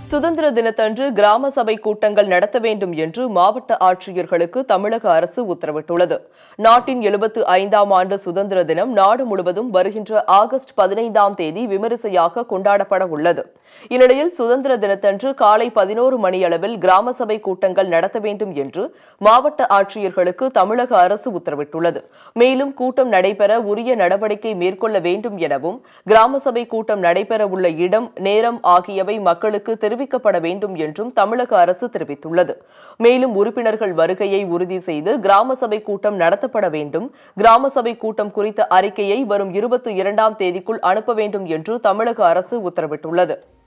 சுதந்திர தினத்தன்று கிராம சபை கூட்டங்கள் நடத்த வேண்டும் என்று மாவட்ட ஆட்சியர்களுக்கு தமிழக அரசு உத்தரவிட்டுள்ளது நாட்டின் எழுபத்து ஐந்தாம் ஆண்டு சுதந்திர தினம் நாடு முழுவதும் வருகின்ற ஆகஸ்ட் பதினைந்தாம் தேதி விமரிசையாக கொண்டாடப்பட உள்ளது இந்நிலையில் சுதந்திர தினத்தன்று காலை பதினோரு மணியளவில் கிராம சபை கூட்டங்கள் நடத்த வேண்டும் என்று மாவட்ட ஆட்சியர்களுக்கு தமிழக அரசு உத்தரவிட்டுள்ளது மேலும் கூட்டம் நடைபெற உரிய நடவடிக்கை மேற்கொள்ள வேண்டும் எனவும் கிராம சபை கூட்டம் நடைபெற உள்ள இடம் நேரம் ஆகியவை மக்களுக்கு தெரிவிக்கப்பட வேண்டும் என்றும் தமிழக அரசு தெரிவித்துள்ளது மேலும் உறுப்பினர்கள் வருகையை உறுதி செய்து கிராம சபை கூட்டம் நடத்தப்பட வேண்டும் கிராம சபை கூட்டம் குறித்த அறிக்கையை வரும் இருபத்தி இரண்டாம் தேதிக்குள் அனுப்ப வேண்டும் என்று தமிழக அரசு உத்தரவிட்டுள்ளது